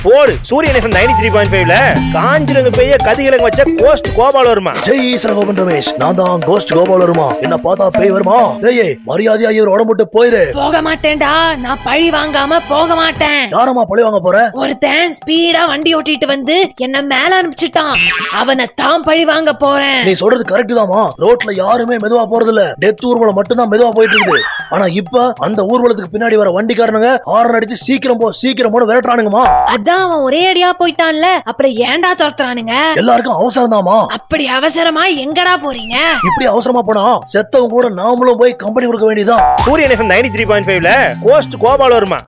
போடு சூரியன் FM ninety three point ஃபைவ்ல காஞ்சிரங்க பெய்ய கதிகிழங்கு வச்ச கோஸ்ட் கோபால் வருமா ஜெய் சரகோபன் ரமேஷ் நான் தான் கோஸ்ட் கோபால் வருமா என்ன பார்த்தா பேய் வருமா ஏய் மரியாதையா இவர் உடம்பு விட்டு போயிரு போக மாட்டேன்டா நான் பழி வாங்காம போக மாட்டேன் யாரம்மா பழி வாங்க போற ஒருத்தன் ஸ்பீடா வண்டி ஓட்டிட்டு வந்து என்ன மேல அனுப்பிச்சிட்டான் அவனை தான் பழி வாங்க போறேன் நீ சொல்றது கரெக்ட் தாமா ரோட்ல யாருமே மெதுவா போறது இல்ல டெத் ஊர்வலம் மட்டும் தான் மெதுவா போயிட்டு இருக்குது ஆனா இப்ப அந்த ஊர்வலத்துக்கு பின்னாடி வர வண்டிக்காரனுங்க ஹாரன் அடிச்சு சீக்கிரம் போ சீக்கிரம் போன விரட்டுறானுங்கம்மா அதான் அவன் ஒரே அடியா போயிட்டான்ல அப்புறம் ஏன்டா துரத்துறானுங்க எல்லாருக்கும் அவசரம் தாமா அப்படி அவசரமா எங்கடா போறீங்க இப்படி அவசரமா போனா செத்தவங்க கூட நாமளும் போய் கம்பெனி கொடுக்க வேண்டியதுதான் Suryan FM ninety three point ஃபைவ்ல கோஸ்ட் கோபால் வருமா